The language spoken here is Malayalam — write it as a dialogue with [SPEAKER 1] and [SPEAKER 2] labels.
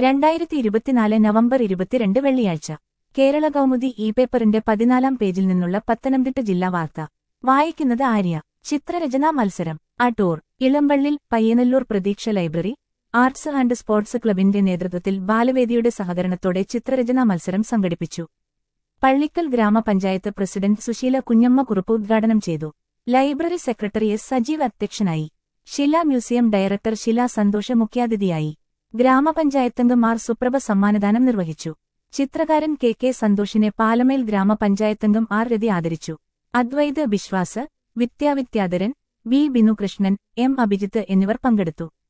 [SPEAKER 1] രണ്ടായിരത്തി ഇരുപത്തിനാല് നവംബർ ഇരുപത്തിരണ്ട് വെള്ളിയാഴ്ച കേരള കൗമുദി ഇ പേപ്പറിന്റെ പതിനാലാം പേജിൽ നിന്നുള്ള പത്തനംതിട്ട ജില്ലാ വാർത്ത വായിക്കുന്നത് ആര്യ ചിത്രരചനാ മത്സരം അടൂർ ഇളമ്പള്ളിൽ പയ്യനല്ലൂർ പ്രതീക്ഷ ലൈബ്രറി ആർട്സ് ആൻഡ് സ്പോർട്സ് ക്ലബിന്റെ നേതൃത്വത്തിൽ ബാലവേദിയുടെ സഹകരണത്തോടെ ചിത്രരചനാ മത്സരം സംഘടിപ്പിച്ചു പള്ളിക്കൽ ഗ്രാമപഞ്ചായത്ത് പ്രസിഡന്റ് സുശീല കുഞ്ഞമ്മ കുറുപ്പ് ഉദ്ഘാടനം ചെയ്തു ലൈബ്രറി സെക്രട്ടറി എസ് സജീവ് അധ്യക്ഷനായി ശില മ്യൂസിയം ഡയറക്ടർ ശില സന്തോഷ മുഖ്യാതിഥിയായി ഗ്രാമപഞ്ചായത്തംഗം ആർ സുപ്രഭ സമ്മാനദാനം നിർവഹിച്ചു ചിത്രകാരൻ കെ കെ സന്തോഷിനെ പാലമേൽ ഗ്രാമപഞ്ചായത്തംഗം ആർ രതി ആദരിച്ചു അദ്വൈത് ബിശ്വാസ് വിദ്യാവിദ്യാധരൻ വി ബിനുകൃഷ്ണൻ എം അഭിജിത്ത് എന്നിവർ പങ്കെടുത്തു